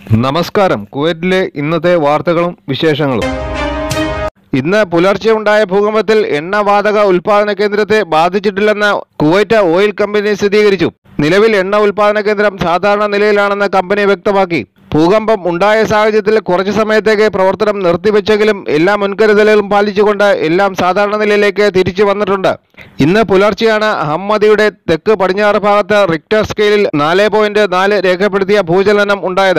നമസ്കാരം കുവൈറ്റിലെ ഇന്നത്തെ വാർത്തകളും വിശേഷങ്ങളും ഇന്ന് പുലർച്ചെ ഉണ്ടായ ഭൂകമ്പത്തിൽ എണ്ണവാതക ഉൽപാദന കേന്ദ്രത്തെ ബാധിച്ചിട്ടില്ലെന്ന് കുവൈറ്റ് ഓയിൽ കമ്പനി സ്ഥിരീകരിച്ചു നിലവിൽ എണ്ണ ഉൽപാദന കേന്ദ്രം സാധാരണ നിലയിലാണെന്ന് കമ്പനി വ്യക്തമാക്കി ഭൂകമ്പം ഉണ്ടായ സാഹചര്യത്തിൽ കുറച്ചു സമയത്തേക്ക് പ്രവർത്തനം നിർത്തിവെച്ചെങ്കിലും എല്ലാ മുൻകരുതലുകളും പാലിച്ചുകൊണ്ട് എല്ലാം സാധാരണ നിലയിലേക്ക് തിരിച്ചു വന്നിട്ടുണ്ട് ഇന്ന് പുലർച്ചെയാണ് ഹമ്മദിയുടെ തെക്ക് പടിഞ്ഞാറ് ഭാഗത്ത് റിക്ടർ സ്കെയിലിൽ നാല് പോയിന്റ് നാല് രേഖപ്പെടുത്തിയ ഭൂചലനം ഉണ്ടായത്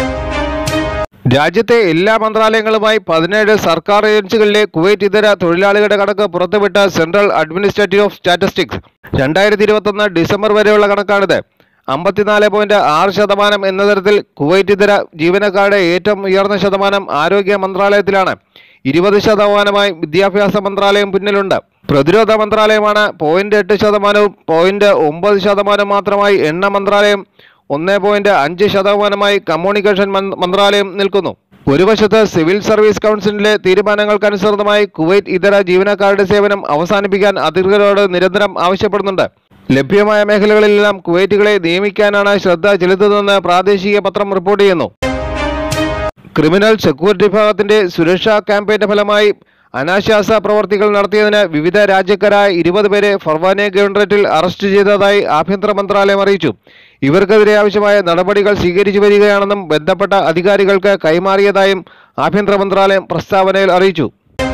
രാജ്യത്തെ എല്ലാ മന്ത്രാലയങ്ങളുമായി പതിനേഴ് സർക്കാർ ഏജൻസികളിലെ കുവൈറ്റ് ഇതര തൊഴിലാളികളുടെ കണക്ക് പുറത്തുവിട്ട സെൻട്രൽ അഡ്മിനിസ്ട്രേറ്റീവ് ഓഫ് സ്റ്റാറ്റിസ്റ്റിക്സ് രണ്ടായിരത്തി ഇരുപത്തൊന്ന് ഡിസംബർ വരെയുള്ള കണക്കാണിത് അമ്പത്തിനാല് പോയിന്റ് ആറ് ശതമാനം എന്ന തരത്തിൽ കുവൈറ്റ് ഇതര ജീവനക്കാരുടെ ഏറ്റവും ഉയർന്ന ശതമാനം ആരോഗ്യ മന്ത്രാലയത്തിലാണ് ഇരുപത് ശതമാനമായി വിദ്യാഭ്യാസ മന്ത്രാലയം പിന്നിലുണ്ട് പ്രതിരോധ മന്ത്രാലയമാണ് പോയിന്റ് എട്ട് ശതമാനവും പോയിന്റ് ഒമ്പത് ശതമാനം മാത്രമായി എണ്ണ മന്ത്രാലയം ഒന്ന് പോയിന്റ് അഞ്ച് ശതമാനമായി കമ്മ്യൂണിക്കേഷൻ മൻ- മന്ത്രാലയം നിൽക്കുന്നു ഒരു വശത്ത് സിവിൽ സർവീസ് കൗൺസിലിന്റെ തീരുമാനങ്ങൾക്കനുസൃതമായി കുവൈറ്റ് ഇതര ജീവനക്കാരുടെ സേവനം അവസാനിപ്പിക്കാൻ അധികൃതരോട് നിരന്തരം ആവശ്യപ്പെടുന്നുണ്ട് ലഭ്യമായ മേഖലകളിലെല്ലാം കുവൈറ്റുകളെ നിയമിക്കാനാണ് ശ്രദ്ധ ചെലുത്തുന്നതെന്ന് പ്രാദേശിക പത്രം റിപ്പോർട്ട് ചെയ്യുന്നു ക്രിമിനൽ സെക്യൂരിറ്റി വിഭാഗത്തിന്റെ സുരക്ഷാ ക്യാമ്പയിന്റെ ഫലമായി അനാശാസ പ്രവർത്തികൾ നടത്തിയതിന് വിവിധ രാജ്യക്കാരായ ഇരുപത് പേരെ ഫർവാനെ ഗവർണറേറ്റിൽ അറസ്റ്റ് ചെയ്തതായി ആഭ്യന്തര മന്ത്രാലയം അറിയിച്ചു ഇവർക്കെതിരെ ആവശ്യമായ നടപടികൾ സ്വീകരിച്ചു വരികയാണെന്നും ബന്ധപ്പെട്ട അധികാരികൾക്ക് കൈമാറിയതായും ആഭ്യന്തര മന്ത്രാലയം പ്രസ്താവനയിൽ അറിയിച്ചു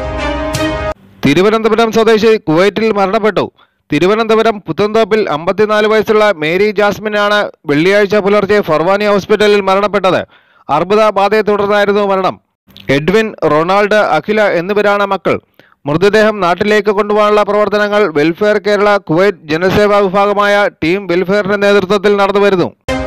തിരുവനന്തപുരം സ്വദേശി കുവൈറ്റിൽ മരണപ്പെട്ടു തിരുവനന്തപുരം പുത്തൻതോപ്പിൽ അമ്പത്തിനാല് വയസ്സുള്ള മേരി ജാസ്മിനാണ് വെള്ളിയാഴ്ച പുലർച്ചെ ഫർവാനി ഹോസ്പിറ്റലിൽ മരണപ്പെട്ടത് അർബുദ ബാധയെ തുടർന്നായിരുന്നു മരണം എഡ്വിൻ റൊണാൾഡ് അഖില എന്നിവരാണ് മക്കൾ മൃതദേഹം നാട്ടിലേക്ക് കൊണ്ടുപോകാനുള്ള പ്രവർത്തനങ്ങൾ വെൽഫെയർ കേരള കുവൈറ്റ് ജനസേവാ വിഭാഗമായ ടീം വെൽഫെയറിന്റെ നേതൃത്വത്തിൽ നടന്നുവരുന്നു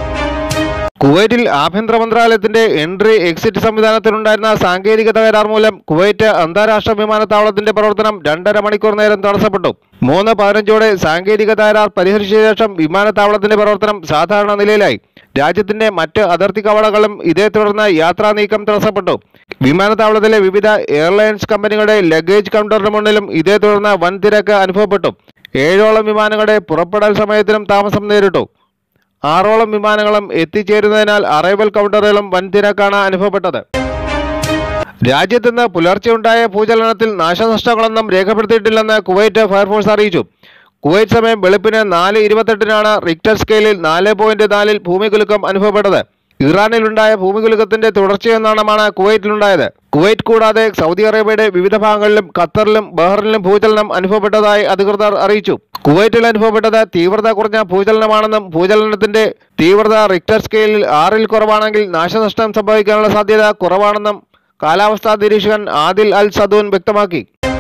കുവൈറ്റിൽ ആഭ്യന്തര മന്ത്രാലയത്തിന്റെ എൻട്രി എക്സിറ്റ് സംവിധാനത്തിലുണ്ടായിരുന്ന സാങ്കേതിക തകരാർ മൂലം കുവൈറ്റ് അന്താരാഷ്ട്ര വിമാനത്താവളത്തിന്റെ പ്രവർത്തനം രണ്ടര മണിക്കൂർ നേരം തടസ്സപ്പെട്ടു മൂന്ന് പതിനഞ്ചോടെ സാങ്കേതിക തകരാർ പരിഹരിച്ച ശേഷം വിമാനത്താവളത്തിന്റെ പ്രവർത്തനം സാധാരണ നിലയിലായി രാജ്യത്തിന്റെ മറ്റ് അതിർത്തി കവളകളും ഇതേ തുടർന്ന് യാത്രാ നീക്കം തടസ്സപ്പെട്ടു വിമാനത്താവളത്തിലെ വിവിധ എയർലൈൻസ് കമ്പനികളുടെ ലഗേജ് കൗണ്ടറിന് മുന്നിലും ഇതേ തുടർന്ന് വൻ തിരക്ക് അനുഭവപ്പെട്ടു ഏഴോളം വിമാനങ്ങളുടെ പുറപ്പെടൽ സമയത്തിനും താമസം നേരിട്ടു ആറോളം വിമാനങ്ങളും എത്തിച്ചേരുന്നതിനാൽ അറൈവൽ കൗണ്ടറുകളും വൻ തിരക്കാണ് അനുഭവപ്പെട്ടത് രാജ്യത്ത് ഇന്ന് പുലർച്ചെ ഉണ്ടായ ഭൂചലനത്തിൽ നാശനഷ്ടങ്ങളൊന്നും രേഖപ്പെടുത്തിയിട്ടില്ലെന്ന് കുവൈറ്റ് ഫയർഫോഴ്സ് അറിയിച്ചു കുവൈറ്റ് സമയം വെളുപ്പിന് നാല് ഇരുപത്തെട്ടിനാണ് റിക്ടർ സ്കെയിലിൽ നാല് പോയിന്റ് നാലിൽ ഭൂമികുലുക്കം അനുഭവപ്പെട്ടത് ഇറാനിലുണ്ടായ ഭൂമികുലുക്കത്തിന്റെ തുടർച്ചയെന്നാണമാണ് കുവൈറ്റിലുണ്ടായത് കുവൈറ്റ് കൂടാതെ സൗദി അറേബ്യയുടെ വിവിധ ഭാഗങ്ങളിലും ഖത്തറിലും ബഹ്റിനിലും ഭൂചലനം അനുഭവപ്പെട്ടതായി അധികൃതർ അറിയിച്ചു കുവൈറ്റിൽ അനുഭവപ്പെട്ടത് തീവ്രത കുറഞ്ഞ ഭൂചലനമാണെന്നും ഭൂചലനത്തിന്റെ തീവ്രത റിക്ടർ സ്കെയിലിൽ ആറിൽ കുറവാണെങ്കിൽ നാശനഷ്ടം സംഭവിക്കാനുള്ള സാധ്യത കുറവാണെന്നും കാലാവസ്ഥാ നിരീക്ഷകൻ ആദിൽ അൽ സദൂൻ വ്യക്തമാക്കി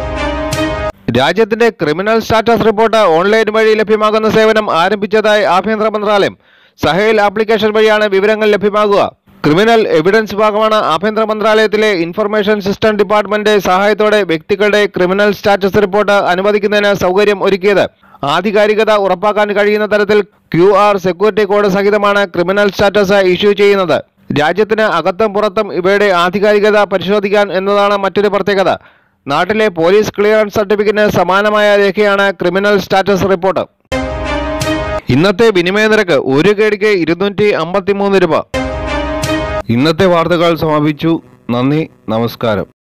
രാജ്യത്തിന്റെ ക്രിമിനൽ സ്റ്റാറ്റസ് റിപ്പോർട്ട് ഓൺലൈൻ വഴി ലഭ്യമാകുന്ന സേവനം ആരംഭിച്ചതായി ആഭ്യന്തര മന്ത്രാലയം സഹേൽ ആപ്ലിക്കേഷൻ വഴിയാണ് വിവരങ്ങൾ ലഭ്യമാകുക ക്രിമിനൽ എവിഡൻസ് വിഭാഗമാണ് ആഭ്യന്തര മന്ത്രാലയത്തിലെ ഇൻഫർമേഷൻ സിസ്റ്റം ഡിപ്പാർട്ട്മെന്റ് സഹായത്തോടെ വ്യക്തികളുടെ ക്രിമിനൽ സ്റ്റാറ്റസ് റിപ്പോർട്ട് അനുവദിക്കുന്നതിന് സൗകര്യം ഒരുക്കിയത് ആധികാരികത ഉറപ്പാക്കാൻ കഴിയുന്ന തരത്തിൽ ക്യു ആർ സെക്യൂരിറ്റി കോഡ് സഹിതമാണ് ക്രിമിനൽ സ്റ്റാറ്റസ് ഇഷ്യൂ ചെയ്യുന്നത് രാജ്യത്തിന് അകത്തും പുറത്തും ഇവയുടെ ആധികാരികത പരിശോധിക്കാൻ എന്നതാണ് മറ്റൊരു പ്രത്യേകത നാട്ടിലെ പോലീസ് ക്ലിയറൻസ് സർട്ടിഫിക്കറ്റിന് സമാനമായ രേഖയാണ് ക്രിമിനൽ സ്റ്റാറ്റസ് റിപ്പോർട്ട് ഇന്നത്തെ വിനിമയ നിരക്ക് ഒരു കേടിക്ക് ഇരുന്നൂറ്റി അമ്പത്തി മൂന്ന് രൂപ ഇന്നത്തെ വാർത്തകൾ സമാപിച്ചു നന്ദി നമസ്കാരം